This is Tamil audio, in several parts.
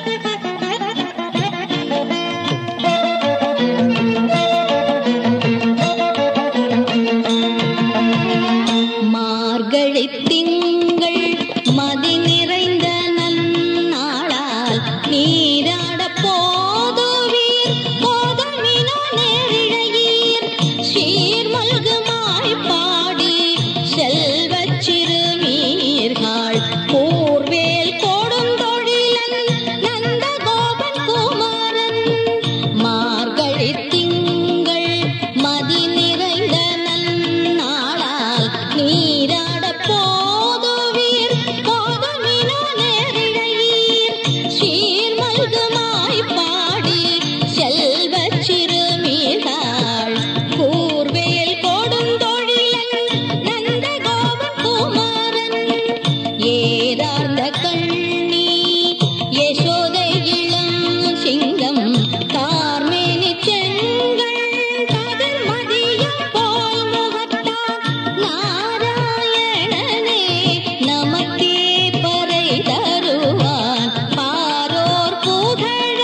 மார்கழி திங்கள் மதி நிறைந்த நன்னாளால் நீராட போதுவீர் போதுமினோ நேரிழையீர் சீர்மல்குமாய் பாடி செல்வச் சிறுமீர்கள் கூர்வேல் கொடுந்தொழிலன் நந்தகோபன் குமாரன் மார்கழி திங்கள் மதி நிறைந்த நன்னாளால் நீராட போதுவீர் போதுமினோ நேரிழையீர் சீர்மல்குமாய் பாடி செல்வச் சிறுமீர்கள் கூர்வேல் கொடுந்தொழிலன் நந்தகோபன் குமாரன் ஏறார்ந்த கண்ணி யசோதை இளம் சிங்கம் கார்மேனி செங்கள் கதிர் மதியம் போல் முகத்தார் நாராயணனே நமக்கே பறை தருவான் பாரோர் புகழ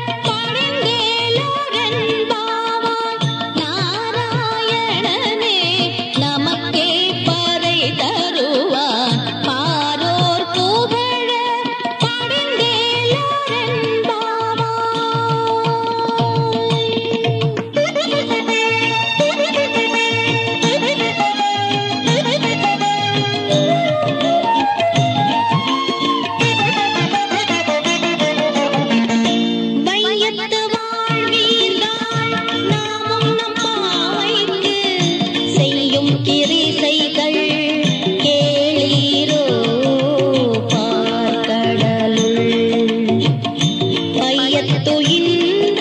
பழந்தேலோரென்பாவான் நாராயணனே நமக்கே பறை தருவான் பாரோர் புகழ வையத்து வாழ்வீர்கள் நாமும் நம் பாவைக்கு செய்யும் கிரிசைகள் கேளீரோ பார்க்கடலுள் பையத்துயின்ற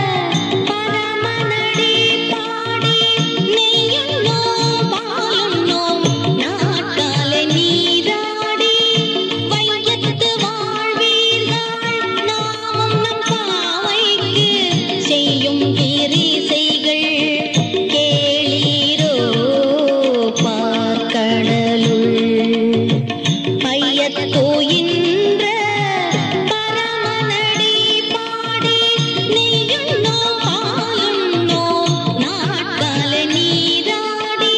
பரமனடி பாடி நெய்யுண்ணோம் பாலுண்ணோம் நாட்கால நீராடி வையத்து வாழ்வீர்கள் நாமும் நம் பாவைக்கு செய்யும் கிரிசைகள் கேளீரோ பார்க்கடலுள் பையத்தோயின்ற பரமனடி பாடி நெய்யுண்ணோம் பாலுண்ணோம் நாட்கால நீராடி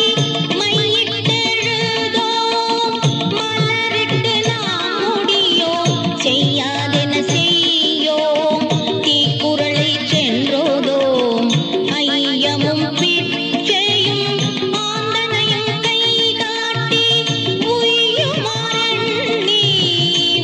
மையிட்டெழுதோம் மலரிட்டு நாம் முடியோம் செய்யாதென செய்யோம் தீக்குறளை சென்றோதோம் ஐயமும் பிச்சையும் ஆந்தனையும் கை காட்டி உய்யுமாறி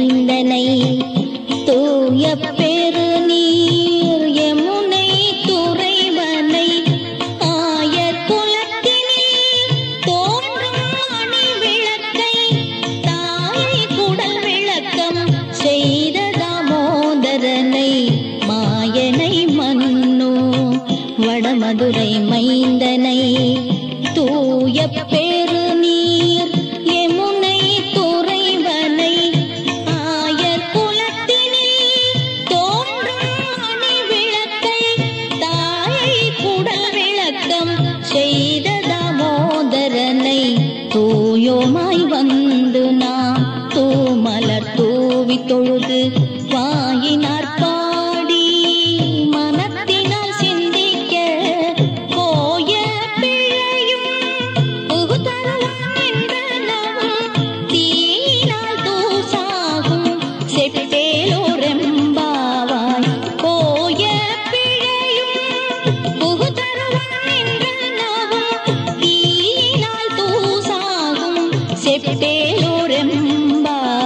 மைந்தனை தூய பெருநீர் யமுனை துறைவனை ஆயர் குலத்தினில் தோன்றும் மணி விளக்கை தாயை குடல் விளக்கம் செய்த தாமோதரனை மாயனை மன்னோ வடமதுரை மைந்தனை தூய பெருநீர் யமுனை துறைவனை ஆயர் குலத்தினில் தோன்றும் மணி விளக்கை தாயை குடல் விளக்கம் செய்த தாமோதரனை தூயோமாய் வந்து நாம் தூமலர் தூவி தொழுது வாயினார் பாடி மனத்தினால் சிந்திக்க போய பிழையும் புகுதருவான் என்றனவும் தீயினால் தூசாகும் செப்பேலோரெம்பாவாய் போய பிழையும் புகுதருவான் என்றனவும் தீயினால் தூசாகும் செப்பேலோரெம்பாவாய்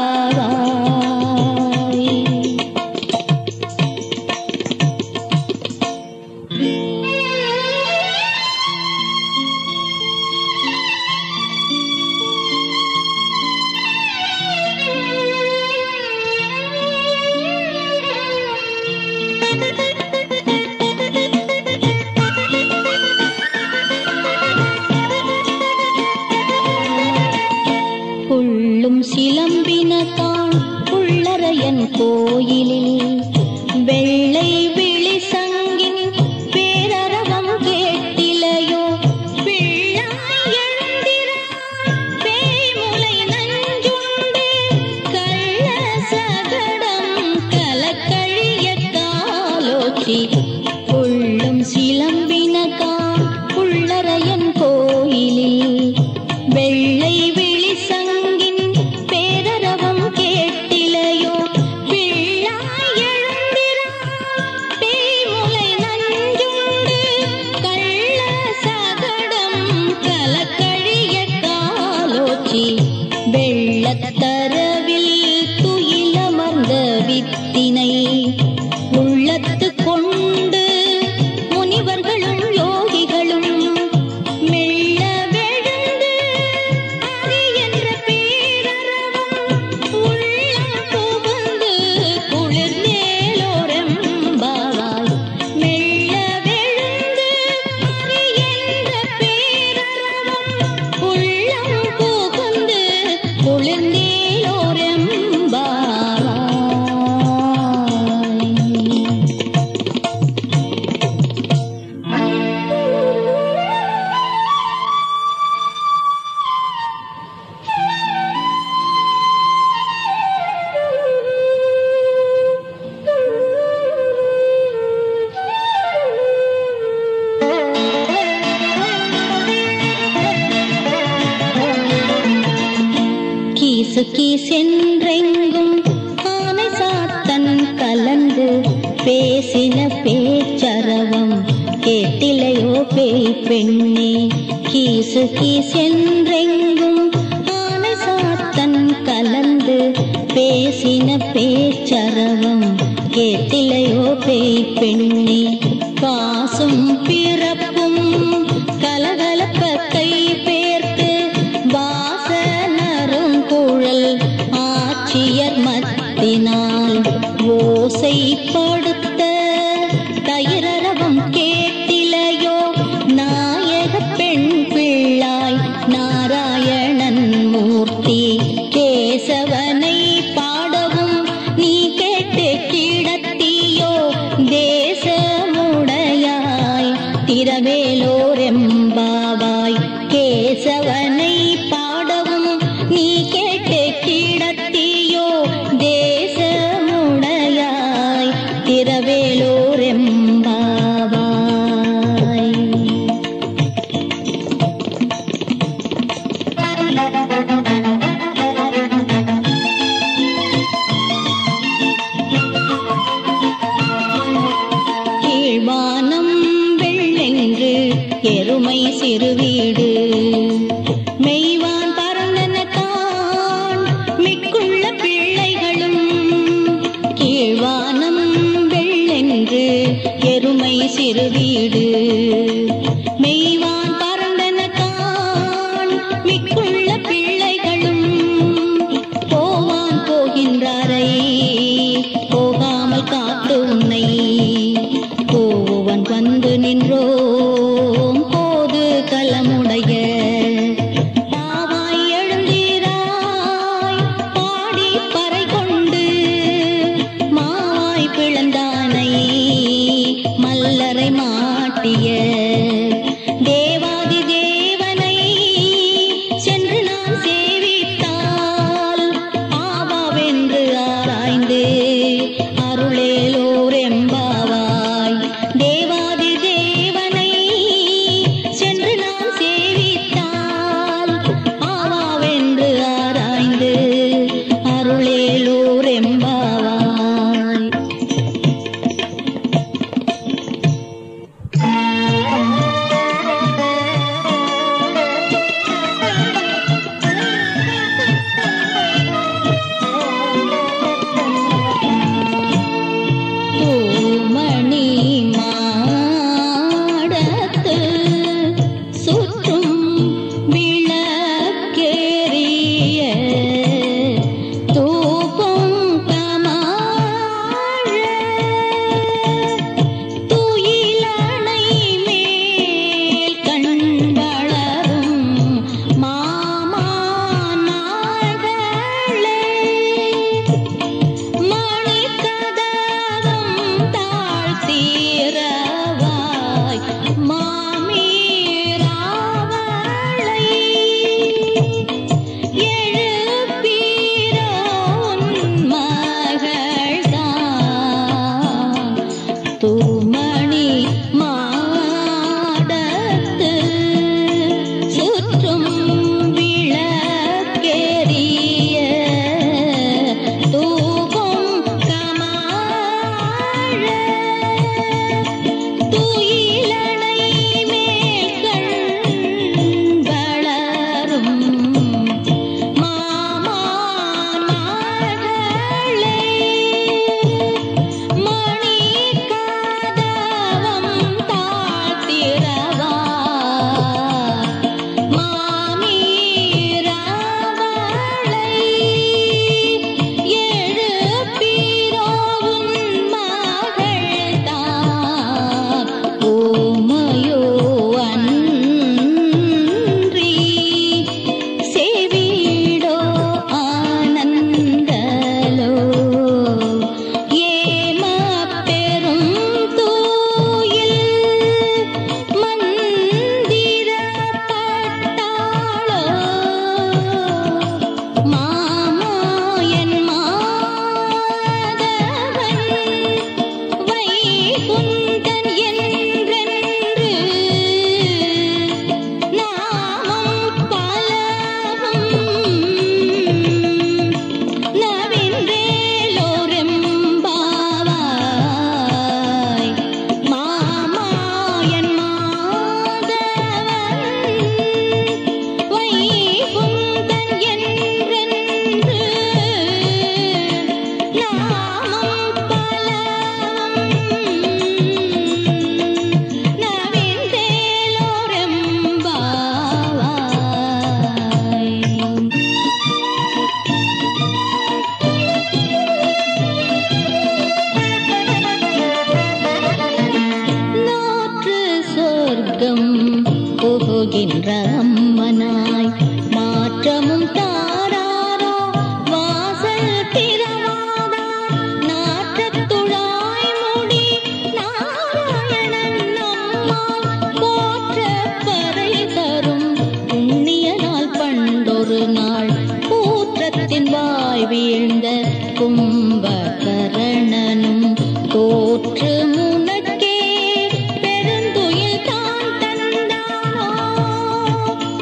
புள்ளும் சிலம்பினதான் புள்ளரையன் கோயிலில் வெள்ளை விழி சங்கின் பேரரவம் கேட்டிலையோ பிள்ளாய் எழுந்திராய் பேய்முலை நஞ்சுண்டு கள்ள சகடம் கலக்கழிய காலோச்சி புள்ளும் சிலம்பினதான் புள்ளரையன் கோயிலில் வெள்ளை விழி சங்கின் பேரரவம் கேட்டிலையோ பிள்ளாய் எழுந்திராய் பேய்முலை நஞ்சுண்டு கள்ள சகடம் கலக்கழிய காலோச்சி வெள்ளத்தரவில் துயிலமர்ந்த வித்தினை உள்ளத்து கொண்டு முனிவர்களும் யோகிகளும் மெல்ல வெழுந்து அரி என்ற பேரரவம் உள்ளம் புகுந்து குளிர்ந்தேலோரெம்பாவாய் மெல்ல வெழுந்து அரி என்ற பேரரவம் உள்ளம் புகுந்து குளிர்ந்தேலோரெம்பாவாய் கீசு கீசென்றெங்கும் ஆனை சாத்தன் கலந்து பேசின பேச்சரவம் கேட்டிலையோ பேய் பெண்ணே கீசு கீசென்றெங்கும் ஆனை சாத்தன் கலந்து பேசின பேச்சரவம் கேட்டிலையோ பேய் பெண்ணே காசும் பிறப்பும் கலகலப்பத்தை பேர்த்து வாசனரும் குழல் ஆட்சியர் மத்தினால் ஓசைப்படுத்த தயிரரவம் கேட்டிலையோ நாயக பெண் பிள்ளாய் நாராயணன் மூர்த்தி கேசவனை பாடவும் நீ கேட்டு கிடத்தியோ தேசமுடையாய் திரவேலோரெம்பாவாய் கேசவனை பாடவும் நீ கேட்டு கிடத்தியோ தேசமுடையாய் திரவேலோரெம்பாவாய் கீழ்வானம் வெள்ளென்று எருமை சிறு வீடு மெய்வான் பறந்தன தான் மிக்குள்ள பிள்ளைகளும் என்று எருமை சிறு வீடு மெய்வான் பறந்தன கான் மிக்குள்ள பிள்ளைகளும் போவான் போகின்றாரை போகாமல் காத்து உன்னை போவன் வந்து நின்றோம் போது கலமுடைய பாவாய் எழுந்தீராய் பாடி பறை கொண்டு மாவாய் பிளந்தானை மல்லரை மாட்டிய தேவாதி தேவனை சென்று நான் சேவித்தால் ஆவாவென்று ஆராய்ந்து அருளேலோர் எம்பாவாய் தேவாதி தேவனை சென்று நான் சேவித்தால் ஆவாவென்று ஆராய்ந்து அருளேலோர் எம்பாவாய் தூமணி மாடத்து சுற்றும் விளக்கேறிய தூபம் கமாழ துயிலணை மேல் கண் வளரும் மாமானார்களே மணிக்கதவம் தாழ்த்தீரவாய் மாமீராவளை எழுப்பீரோ உன் மகள்தான் தூமணி மாடத்து சுற்றும் விளக்கேறிய தூபம் கமாழ துயிலணை மேல் கண் வளரும் மாமானார்களே மணிக்கதவம் தாழ்த்திரவா மாமீராவளை எழுப்பீரோ உன் மகள்தான் ஓமையோ அன்றி சேவிடோ ஆனந்தலோ ஏம பெரும் தூயில் மந்திர பட்டாளோ மாமாயன் மாதவன் வைகுந்தன் என்றென்று நாமம் பலவும் நவின்றேலோரெம்பாவாய் மாமாயன் மாதவன் வைகுந்தன் என்றென்று நாமம் பலவும் நவின்றேலோரெம்பாவாய் நாற்று சொர்க்கம் புகுகின்ற அம்மனாய் மாற்றமும் தாராரோ வாசல் திறவாதார் நாற்றத்துழாய் முடி நாராயணன் நம்மால் போற்ற பறை தரும் புண்ணிய நாள் பண்டொரு நாள் கூற்றத்தின் வாய் வீழ்ந்த கும்பகரணனும் தோற்று முனக்கே பெருந்துயில் தான் தந்தானோ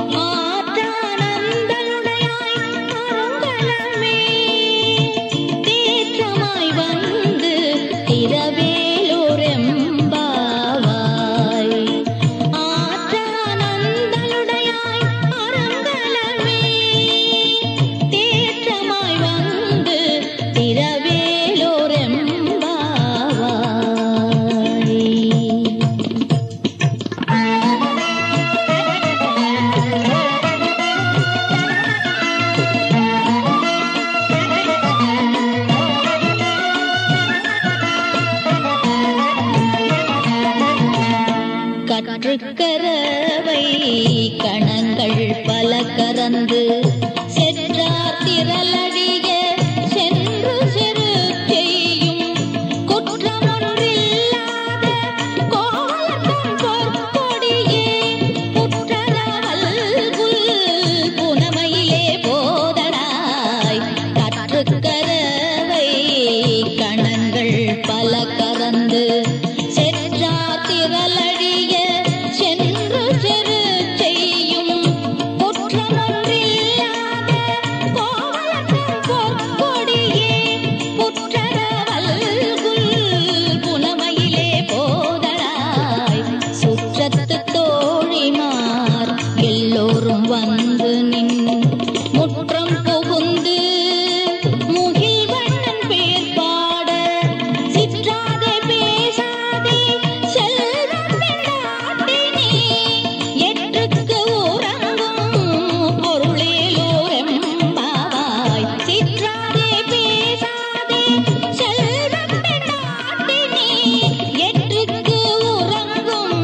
கற்றுக்கரவை கணங்கள் பல கறந்து செற்றார் திரளடிய சென்று செரு செய்யும் குற்றமொன்றில்லாத கோலத்தம் பொற்கொடியே புற்றரவல்குல் புனமையிலே போதராய் கற்றுக்கரவை கணங்கள் பல கறந்து செற்றார் திரளடிய சென்று செரு செய்யும் குற்றமொன்றில்லாத கோலத்தம் பொற்கொடியே புற்றரவல்குல் புனமையிலே போதராய் சுற்றத்து தோழிமார் எல்லோரும் வந்து நின் முற்றம் புகுந்து முகில் வண்ணன் பேர் பாட சிற்றாதே பேசாதே செல்வம் பெண்டாட்டினி எற்றுக்கு உறங்கும் பொருளேலோரெம்பாவாய் சிற்றாதே பேசாதே செல்வம் பெண்டாட்டினி எற்றுக்கு உறங்கும்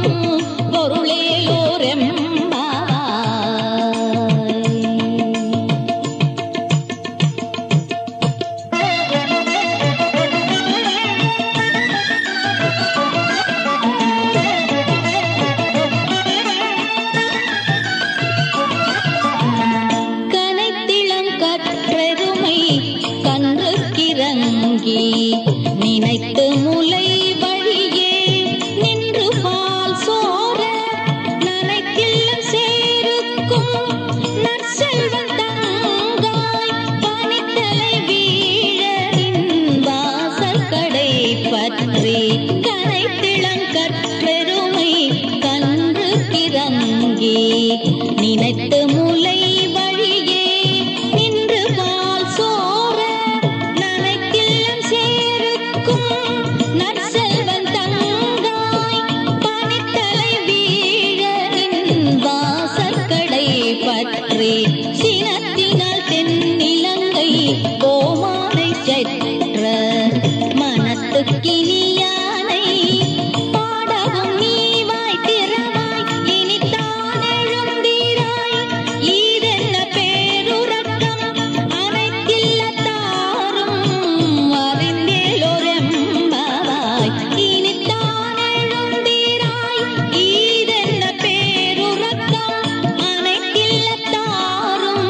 பொருளேலோரெம்பாவாய் கனைத்திளம் கற்றெருமை கன்று கிறங்கி நினைத்து முலை வழியே நின்று பால் சோர நனைக்கில்லம் சேருக்கும் நற்செல்வன் தங்காய் பனித்தலை வீழ நின் வாசல் கடை பற்றி கனைத்திளம் கற்றெருமை கன்று கிறங்கி நினைத்து முலை வழியே நின்று பால் சோர நனைக்கில்லம் சேருக்கும் நற்செல்வன் தங்காய் பனித்தலை வீழ நின் வாசற்கடை பற்றி சினத்தினால் தென்னிலங்கை கோமானை செற்ற மனத்துக்கினியானை பாடவும் நீ வாய் திறவாய் இனித்தான் எழுந்தீராய் ஈதென்ன பேருறக்கம் அனைத்தில்லத்தாரும் அறிந்தேலொரெம்பாவாய் இனித்தான் எழுந்தீராய் ஈதென்ன பேருறக்கம் அனைத்தில்லத்தாரும்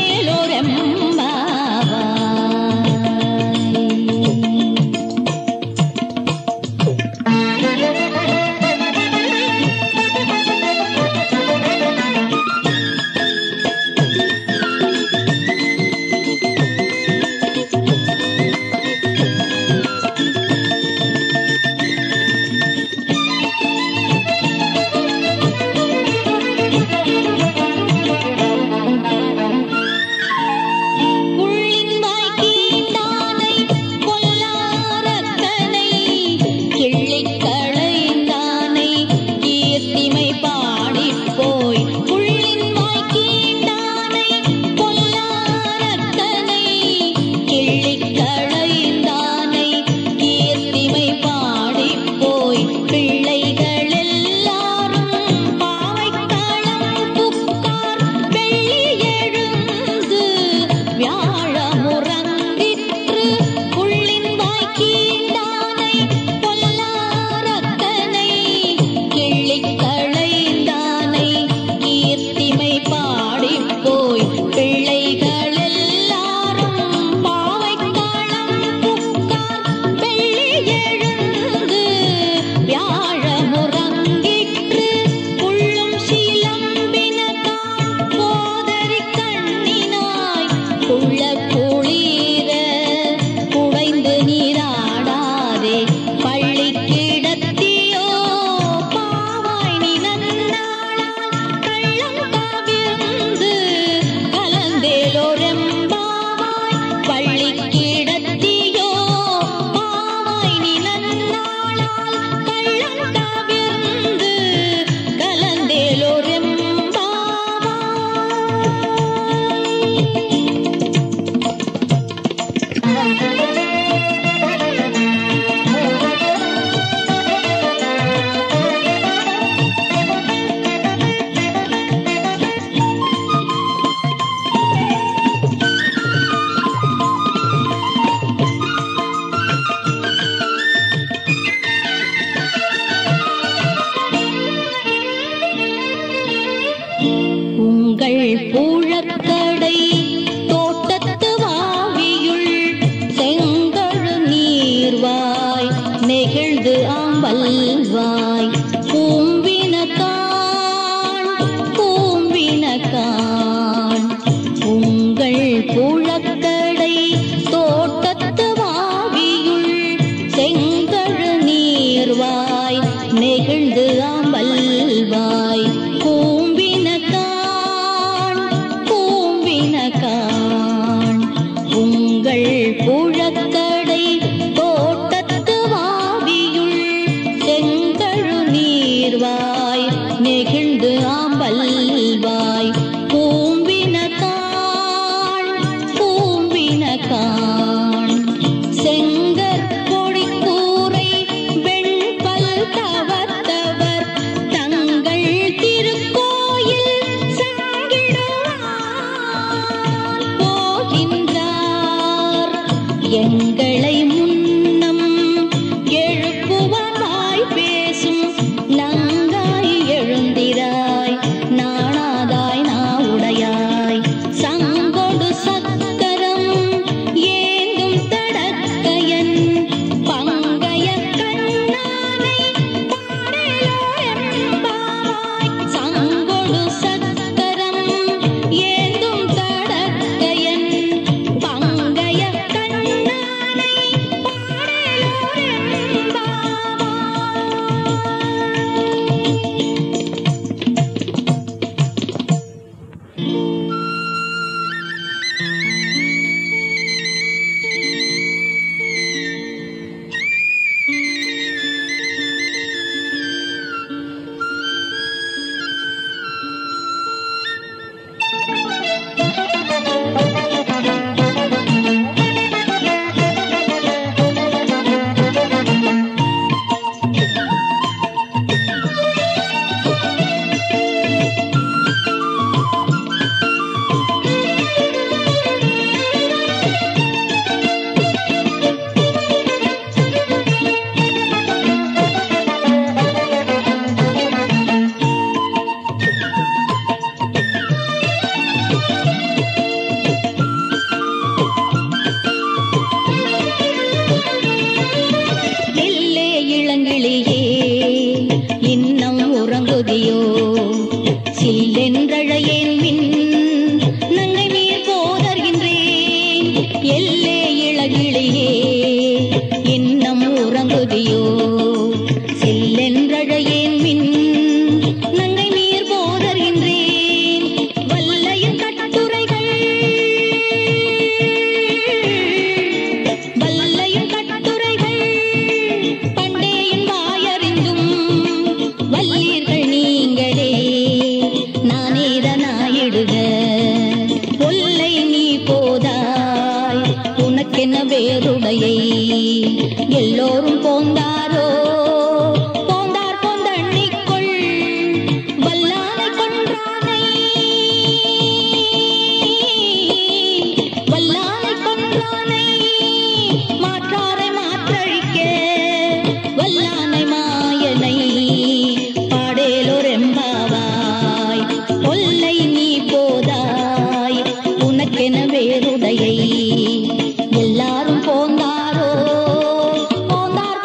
அறிந்தேலொரெம்பாவாய் நீர்வாய் நெகிழ்ந்து ஆம்பல்வாய் பூம்பினக்கான் பூம்பினக்கான் உங்கள் புழக்கடை தோட்டத்து வாவியுள் செங்கழு நீர்வாய் நெகிழ்ந்து ஆம்பல்வாய் பூம்பினக்கான் பூம்பினக்கான் உங்கள் புழக்கடை தோட்டத்து வாவியுள் செங்கழு நீர்வாய் நெகிழ்ந்து ஆம்பல்வாய் பூம்பினக்கான் பூம்பினக்கான் செங்கற் கொடி கூரை வெண்பல் தவத்தவர் தங்கள் திருக்கோயில் சங்கிடுவார் போகின்றார் எங்களை முன்னம் எழுப்புவாய் பேசும் நங்காய் எழுந்திராய் நாணாதாய் நாவுடையாய் சங்கொடு சக்கரம் ஏந்தும் தடக்கையன் பங்கைய கண்ணானை பாடலோரெம்பாவாய் சங்கொடு சக்கரம் ஏந்தும் தடக்கையன் பங்கைய கண்ணானை பாடலோரெம்பாவாய் எல்லே இளங்கிளியே இன்னம் உறங்குதியோ சில்லென்றழையேன் மின் நங்கை நீர் போதர்கின்றேன் எல்லே இளங்கிளியே இன்னம் உறங்குதியோ சில்லென்றழையேன் மின் நங்கை நீர் போதர்கின்றேன் வல்லையின் கட்டுரைகள் வல்லையும் கட்டுரைகள் பண்டேயின் வாயறிந்தும் வல்லீர்கள் நீங்களே நானேதனாயிடுக ஒல்லை நீ போதாய் உனக்கென்ன வேறுடையை எல்லோரும் போந்தாரோ போந்தார் போந்தண்ணிக்கொள் வல்லானை கொன்றானை வல்லானை கொன்றானை மாற்றாரை மாற்றழிக்க வல்லானை மாயனை பாடேலோரெம்பாவாய் கொல்லை நீ போதாய் உனக்கென வேறுடையை எல்லாரும் போந்தாரோ போந்தார்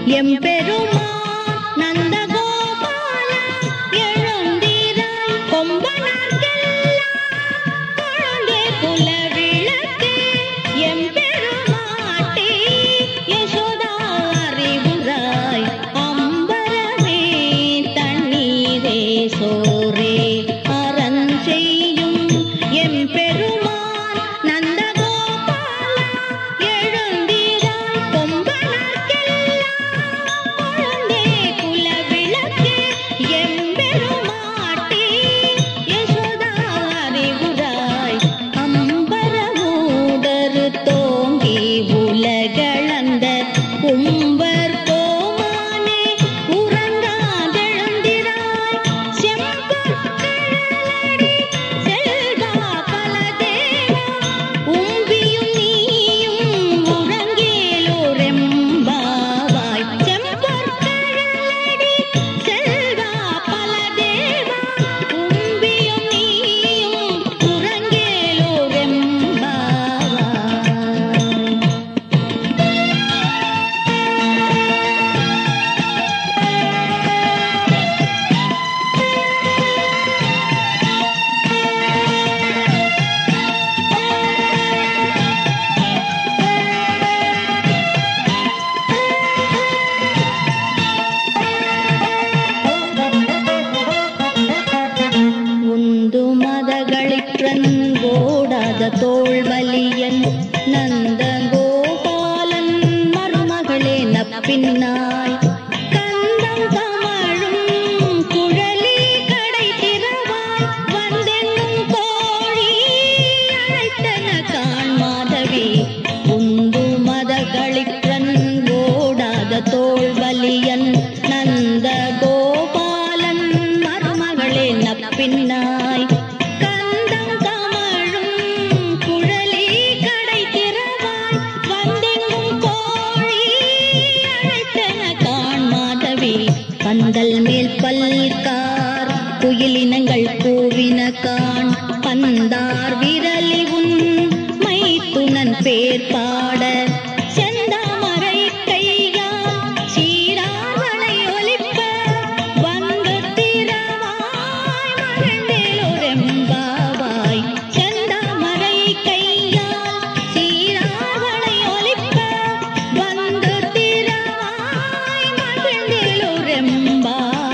எம்பெருமா நந்தகோபால எழுந்திராய் கொம்பனார்க்கெல்லாம் கொழுந்தே குலவிளக்கு எம்பெருமாட்டி யசோதா அறிவுராய் அம்பரமே தண்ணீரே சோரே அரண் செய்யும் எம்பெருமான் நந்தகோபாலா எழுந்திராய் கொம்பனார்க்கெல்லாம் கொழுந்தே குலவிளக்கு எம்பெருமாட்டி யசோதா அறிவுராய் அம்பரமூடரு தோங்கி உலகளந்த கும்பர் கோமானே உறங்காதெழுந்திராய் செம்பொற்கழலடி செல்வா பலதேவா உம்பியும் நீயும் உறங்கேலோரெம்பாவாய் செம்பொற்கழலடி செல்வா பலதேவா உம்பியும் நீயும் உறங்கேலோரெம்பாவாய் உந்து மதகளிற்றன் ஓடாத தோல்வலியன் நந்த கோபாலன் மருமகளே நப்பின்னாய் கந்தம் கமழும் குழலி கடை திறவாய் வந்தென்னும் கோழி அழைத்தன காண் மாதவி உந்து மதகளிற்றன் ஓடாத தோல்வலியன் நந்த கோபாலன் மருமகளே நப்பின்னாய் கந்தம் கமழும் குழலி கடை திறவாய் வந்தெங்கும் கோழி அழைத்தன காண் மாதவி பந்தல் மேல் பல்கார் குயிலினங்கள் கூவின காண் பந்தார் விரலி உன் மைத்துனன் பேர் பாட செந்தாமரை கையால் சீராவளை ஒலிப்ப வந்து திறவாய் மகிழ்ந்தேலோரெம்பாவாய் செந்தாமரை கையால் சீராவளை ஒலிப்ப வந்து திறவாய் மகிழ்ந்தேலோரெம்பாவாய்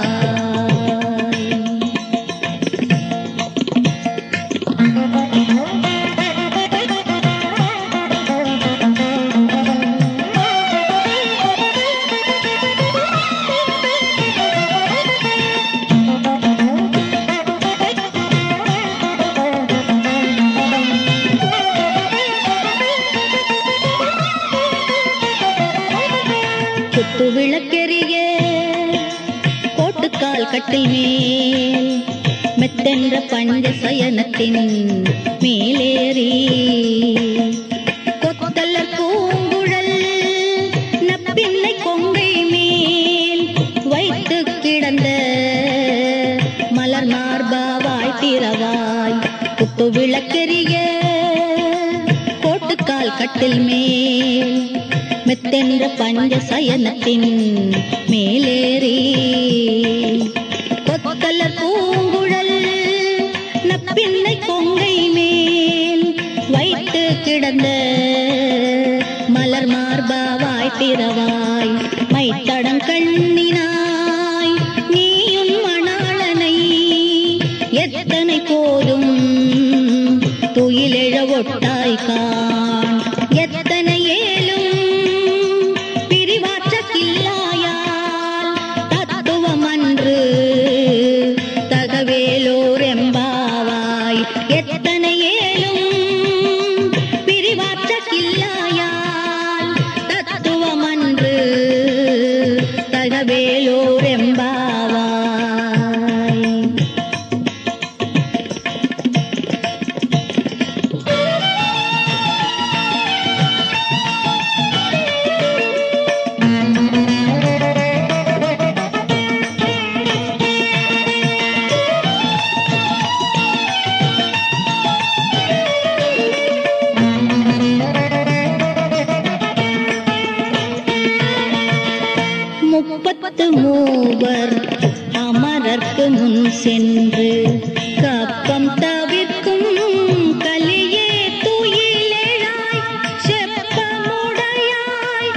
குத்து விளக்கெரிய கோட்டுக்கால் கட்டில் மேல் மெத்தென்ற பஞ்ச சயனத்தின் மேலேறி கொத்தலர் பூங்குழல் நப்பிள்ளை கொங்கை மேல் வைத்து கிடந்த மலர் மார்பாவாய் திறவாய் குத்து விளக்கெரிய கோட்டுக்கால் கட்டில் மேல் மெத்தென்ற பஞ்ச சயனத்தின் மேலேறி கொத்தலர் பூங்குழல் நப்பிள்ளை கொங்கை மேல் வைத்து கிடந்த மலர் மார்பாவாய் திறவாய் மைத்தடம் கண்ணினாய் நீயும் மணாளனை எத்தனை போதும் துயிலெழ ஒட்டாய் காண் எத்தனை ஏலும் பிரிவாற்ற கில்லாயால் தத்துவமன்று தகவேலோர் எம்பாவாய் எத்தனை ஏலும் பிரிவாற்ற கில்லாயால் தத்துவமன்று தகவேலோர் எம்பாவாய் ஆ முப்பத்து மூவர் அமரர்க்கு முன் சென்று கப்பம் தவிர்க்கும் கலியே துயிலெழாய் செப்பமுடையாய்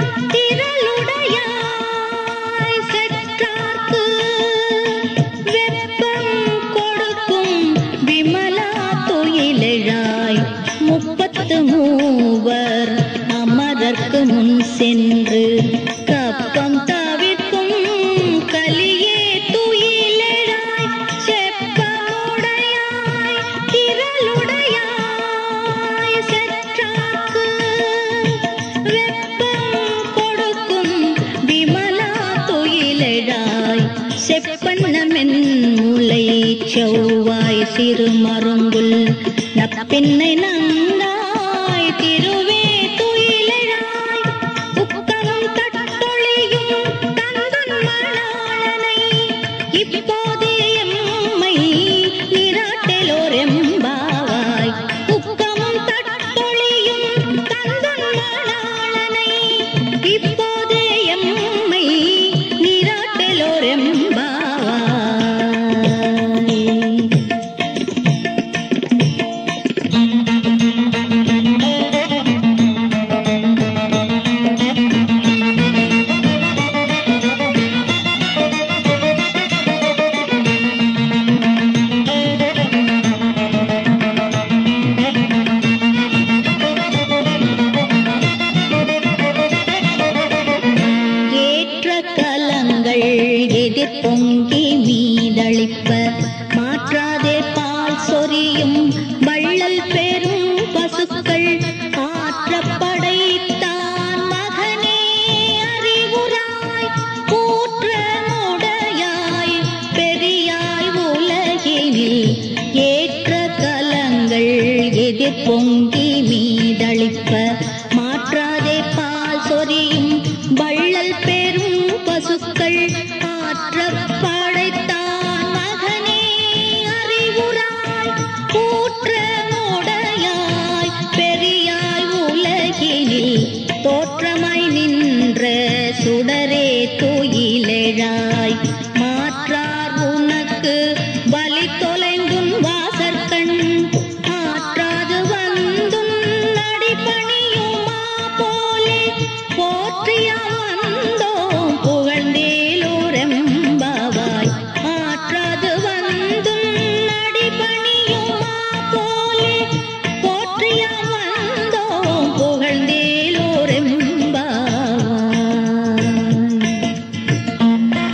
திரளுடையாய் செற்றார்க்கு வெப்பம் கொடுக்கும் விமலா துயிலெழாய் முப்பத்து மூவர் அமரர்க்கு முன் சென்று கப்பம் தவிர்க்கும் கலியே துயிலெழாய் செப்பமுடையாய் திரளுடையாய் செற்றார்க்கு வெப்பம் கொடுக்கும் விமலா துயிலெழாய் செப்பன்னமென் முலை செவ்வாய் சிறு மருங்குல் நப்பின்னை நந்தாய் திருவே துயிலெழாய் உக்கமும் தட்டொழியும் தந்தன் மணாளனை இப்போதே எம்மை நிராட்டலோர் எம்பாவாய் உக்கமும் தட்டொழியும் தந்தன் மணாளனை இப்போதே எம்மை நிராட்டலோர் எம்பாவாய் ஏற்ற கலங்கள் எதிர் பொங்கி மீதளிப்ப மாற்றாதே பால் சொரியும் வள்ளல் பெரும் பசுக்கள் ஆற்றப்படைத்தான் மகனே அறிவுராய் கூற்றமுடையாய் பெரியாய் உலகினில் ஏற்ற கலங்கள் எதிர் பொங்கி மீதளிப்ப மாற்றாதே பால் சொரியும் வள்ளல் பெரும் பசுக்கள் ஆற்றப்படைத்தான் மகனே அறிவுராய் கூற்றமுடையாய் பெரியாய் உலகினில் தோற்றமாய் நின்ற சுடரே துயிலெழாய் மாற்றார் உனக்கு பலி தொலைந்துன் வாசற்கண் ஆற்றாது வந்தும் நடிபணியுமா போலே போற்றிய வந்தோம் புகழ்ந்தேலோரெம்பாவாய் ஆற்றாது வந்தும் நடிபணியுமா போலே போற்றிய வந்தோம் புகழ்ந்தேலோரெம்பாவாய்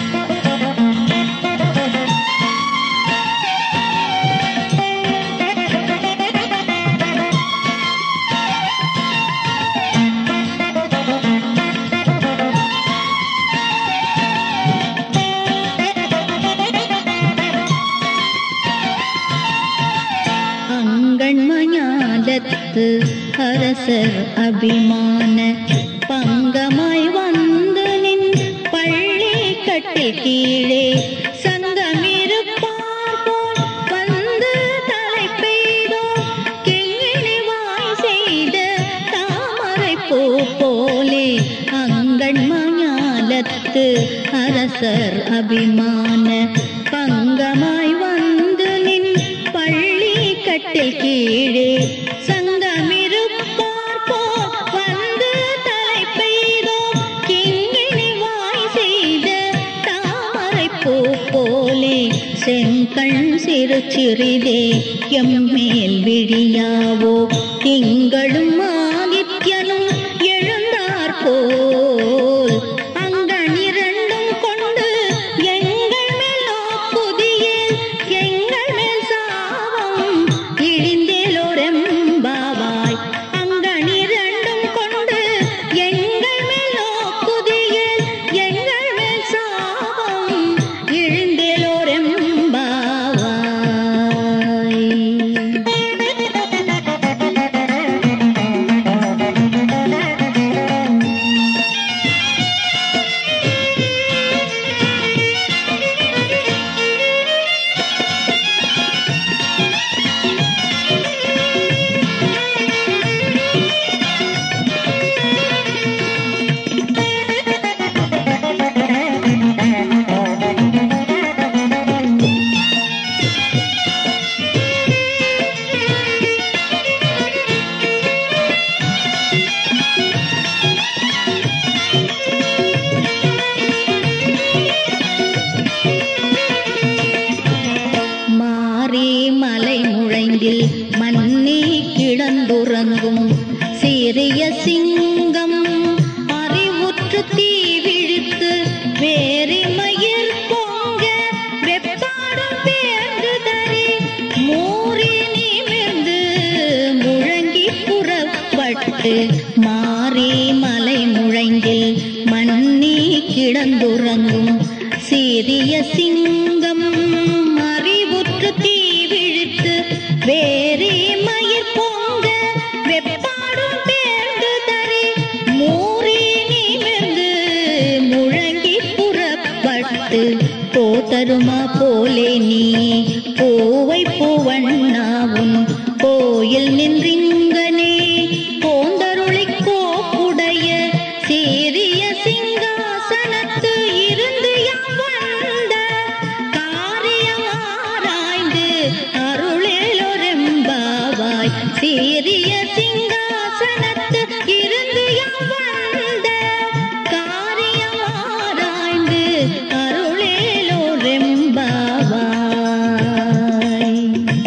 அங்கண்மஞாலத்து அரசர் அபிமான பங்கமாய் வந்து நின் பள்ளி கட்டில் கீழே சங்கமிருப்பார் போல் வந்து தலை பெய்தோ கிங்கிணி வாய் செய்த தாமரை பூ போலே அங்கண்மஞாலத்து அரசர் அபிமான பங்கமாய் வந்து நின் பள்ளி கட்டில் கீழே சங்கமிருப்பார் போல் வந்து தலை பெய்தோ கிங்கிணி வாய் செய்த தாமரை பூ போலே செங்கண் சிறு சிறிதே எம்மேல் விழியாவோ திங்களும் ஆதித்யனும் எழுந்தார் போல் அங்கனிரண்டும் கொண்டு எங்கள் மேல் நோக்குதியேல் எங்கள் மேல் சாபம் இழிந்தேலோரெம்பாவாய் அங்கனிரண்டும் கொண்டு எங்கள் மேல் நோக்குதியேல் எங்கள் மேல் சாபம் இழிந்தேலோரெம்பாவாய் கிடந்துறங்கும் சீரிய சிங்கம் அறிவுற்று தீ விழித்து வேறே மயிர் பொங்க வெப்பாடும் பேர்ந்து தரி மூறி நிமிர்ந்து முழங்கி புறப்பட்டு போதருமா போலே நீ பூவை பூவண்ணாவும் கோயில் நின்றிங்கனே போந்தருளிக் கோப்புடைய சீரிய சிங்காசனத்து இருந்து யாம் வந்த காரியமாராய்ந்து அருளேலொரெம்பாவாய் சீரிய சிங்காசனத்து இருந்து யாம் வந்த காரியமாராய்ந்து அருளேலொரெம்பாவாய்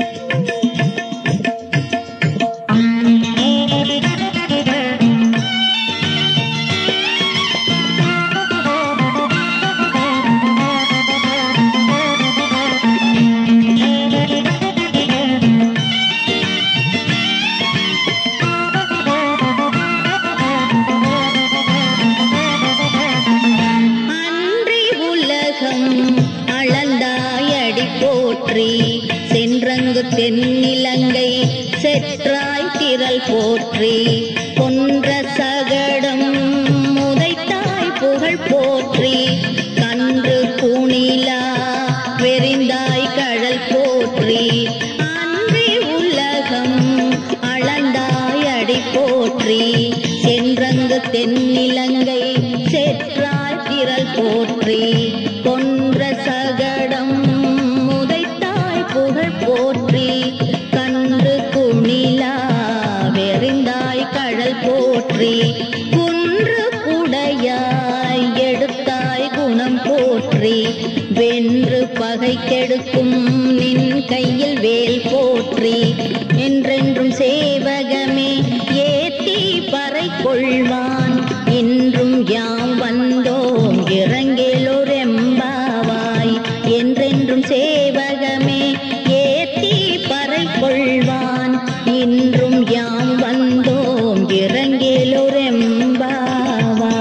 அன்றி உலகம் அளந்தாயடி போற்றி சென்றங்கு தென்னிலங்கை செற்றாய் திரள் போற்றி கொன்ற சகடம் முதைத்தாய் புகழ் போற்றி கன்று குணிலா வெறிந்தாய் கடல் போற்றி அன்றி உலகம் அளந்தாய் அடி போற்றி சென்றங்கு தென்னிலங்கை செற்றாய் திரள் போற்றி கொன்ற சகடம் முதைத்தாய் புகழ் போற்றி கன்று குணிலா வெறிந்தாய் கடல் போற்றி குன்று குடையாய் எடுத்தாய் குணம் போற்றி வென்று பகை கெடுக்கும் நின் கையில் வேல் போற்றி என்றென்றும் சேவகமே ஏத்தி பறை கொள்வான் இன்றும் யாம் வந்தோம் இறங்கேலோரெம்பாவாய் என்றென்றும் சேவகமே ஏத்தி பறை கொள்வான் இன்றும் யாம் வந்தோம் இறங்கேலோரெம்பாவாய்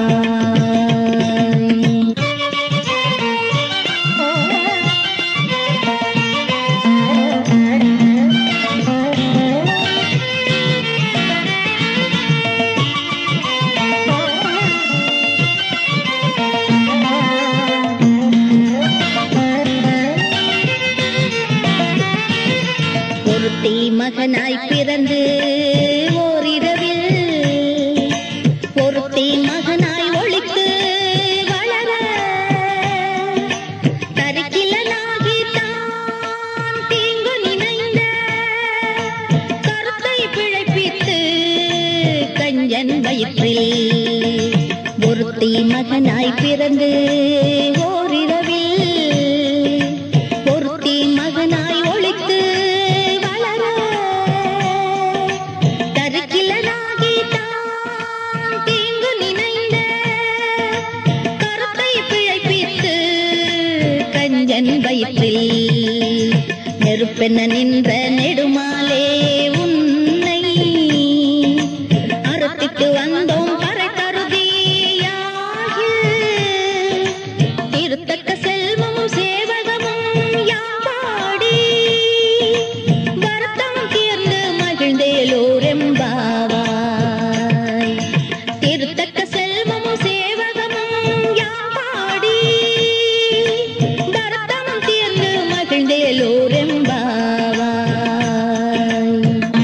ஒருத்தி மகனாய் பிறந்து ஓரிரவில் ஒருத்தி மகனாய் ஒழித்து வளர தரிக்கிலனாகி தான் தீங்கு நினைந்த கருத்தை பிழைப்பித்து கஞ்சன் வயிற்றில் ஒருத்தி மகனாய் பிறந்து ஓரிரவில் ஒருத்தி மகனாய் ஒழித்து வளர தருக்கிலனாகி தான் தீங்கு நினைந்த கருத்தை பிழைப்பித்து கஞ்சன் வயிற்றில் நெருப்பென நின்ற நெடுமாலே உன்னை அறுத்திட்டு வந்தோம் பறை கருதியாகி திருத்தக்க செல்வமும் சேவகமும் யாம்பாடி வருத்தம் தீர்ந்து மகிழ்ந்தேலோரெம்பாவாய் திருத்தக்க செல்வமும் சேவகமும் யாம்பாடி வருத்தம் தீர்ந்து மகிழ்ந்தேலோரெம்பாவாய்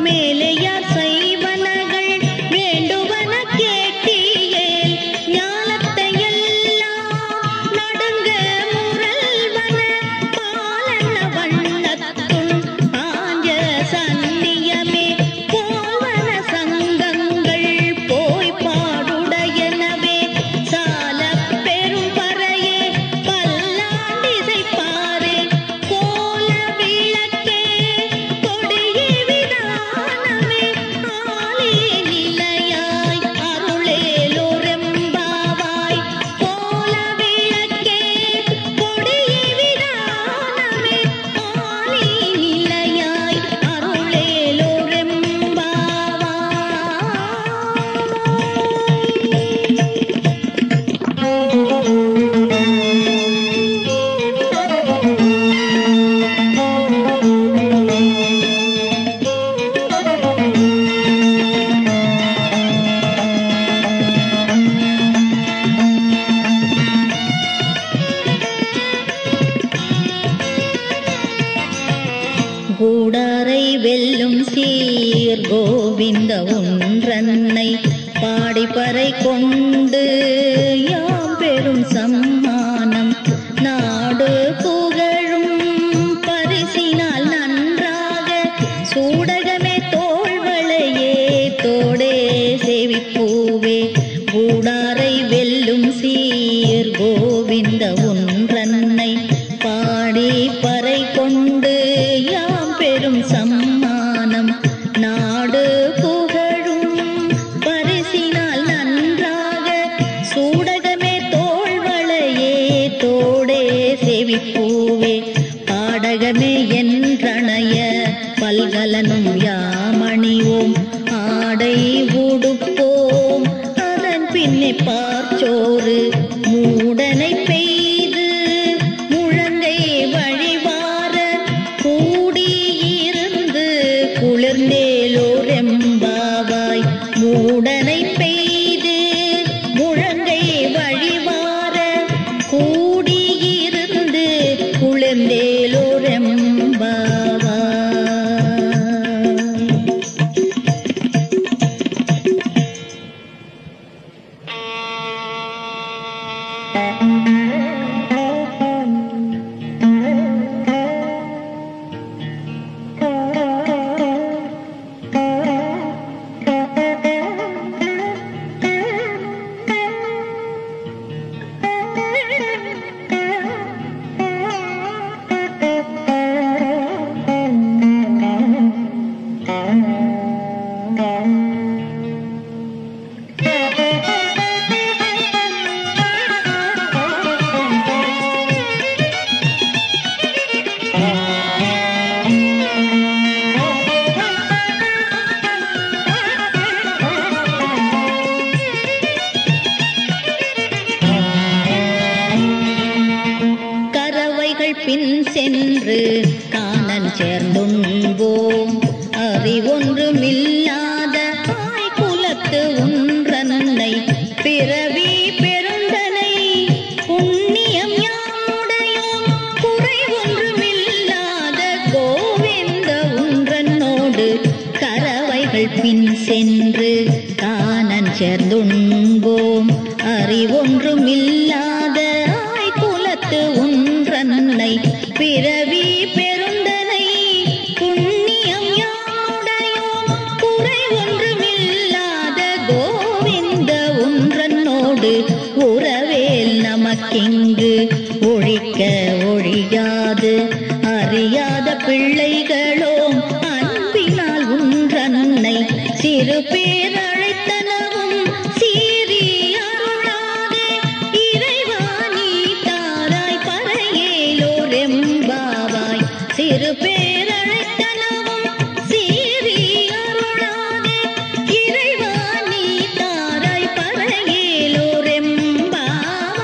மேலையார் செய்வனகள் வேண்டுவன கேட்டியேல் ஞானத்தை எல்லாம் நடுங்க முரல்வன பாலன வண்ணத்துள் பாஞ்ச சன்னியமே போவன சங்கங்கள் போய் பாடுடையனவே சால பெரும் பறையே பல்லாண்டிசை பாரே கோல விளக்கே கொடியே விதானமே ஆலே நிலையாய் அருளேலோரெம்பாவாய் கோல விளக்கே கொடியே விதானமே ஆலே நிலையாய் அருளேலோரெம்பாவாய் கூடாரை வெல்லும் சீர் கோவிந்த ஒன்றன்னை பாடிப்பறை கொண்டு யாம் பெரும் சம்மானம் நாடு புகழும் பரிசினால் நன்றாக சூடகமே தோள்வளையே தோடே செவிப்பூவே கூடாரை வெல்லும் சீர் கோவிந்த ஒன்றன்னை பாடி பறை கொண்டு யாம் பெரும் சம்மானம் நாடு புகழும் பரிசினால் நன்றாக சூடகமே தோள்வளையே தோடே செவிப்பூவே பாடகமே என்றணைய பல்கலனும் யாமணிவோம் ஆடை உடுப்போம் அதன் பின்னே பார்ச்சோறு மூடனை பெய்து முழங்கை வழிவார கூடியிருந்து குளிர்ந்தேலோரெம்பாவாய் மூடனை பெய்து முழங்கை வழிவார கூடியிருந்து குளிர்ந்தேலோரெம்பாவாய் கரவைகள் பின் சென்று காணன் சேர்ந்துண்போம் அறிவொன்றுமில்லாத தாய் குலத்து ஒன்றன்னை பிறவி பெருந்தனை புண்ணியம் யாமுடையோம் குறை ஒன்றுமில்லாத கோவிந்த ஒன்றனோடு கரவைகள் பின் சென்று காணன் சேர்ந்துண்போம் அறிவொன்றுமில்லாத ஆய் குலத்து ஒன்றன்னை பிறவி பெருந்தனை புண்ணியம் யாமுடையோம் குறை ஒன்றுமில்லாத கோவிந்த ஒன்றனோடு உறவேல் நமக்கிங்கு ஒழிக்க ஒழியாது அறியாத பிள்ளைகளோம் அன்பினால் ஒன்றன்னை சிறு பேர் அழைத்தனவும் சீறி அருளாதே இறைவா நீ தாராய் பறையேலோர் எம்பாவாய் சிறு பேர் அழைத்தனவும் சீறி அருளாதே இறைவா நீ தாராய் பறையேலோர் எம்பாவாய்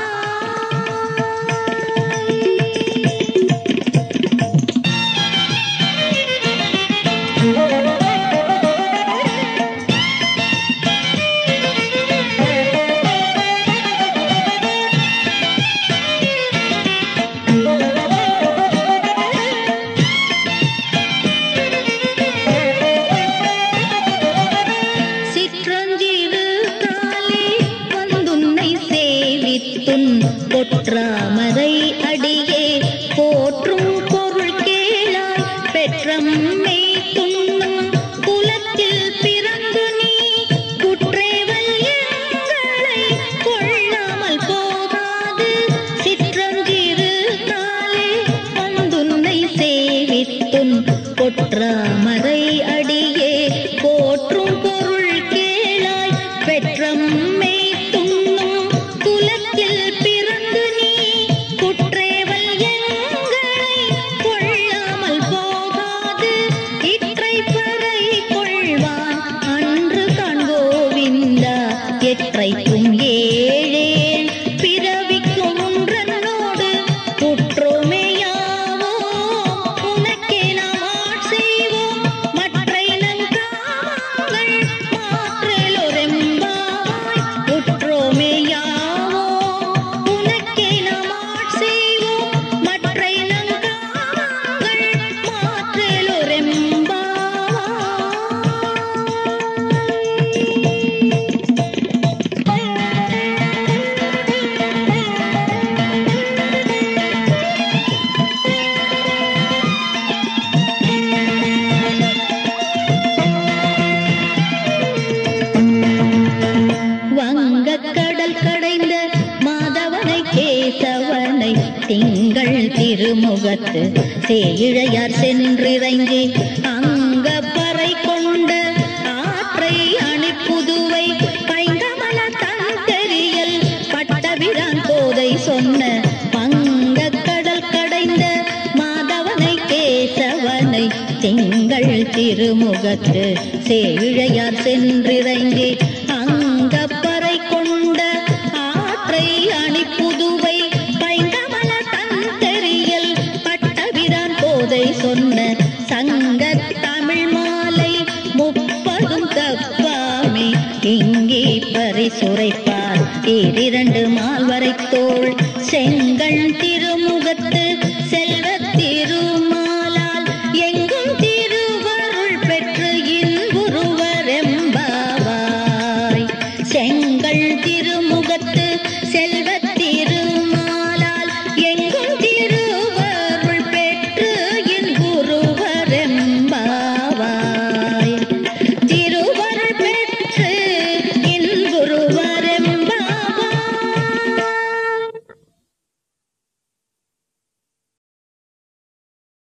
திருமுகத்து சேயிழையார் சென்றிறங்கி அங்க பறை கொண்ட ஆற்றை அணிப்புதுவை பைங்கமல தந்தெறியல் பட்டபிரான் கோதை சொன்ன பங்க கடல் கடைந்த மாதவனை கேசவனை திங்கள் திருமுகத்து சேயிழையார் சென்றிறங்கி அங்கப்பறை கொண்ட ஆற்றை அணிப்புதுவை பைங்கமல தந்தெறியல் பட்டபிரான் கோதை சொன்ன சங்க தமிழ் மாலை முப்பதும் தப்பாமே இங்கே பரிசுரைப்பார் இரண்டு மால்வரை தோள் செங்கல் திரு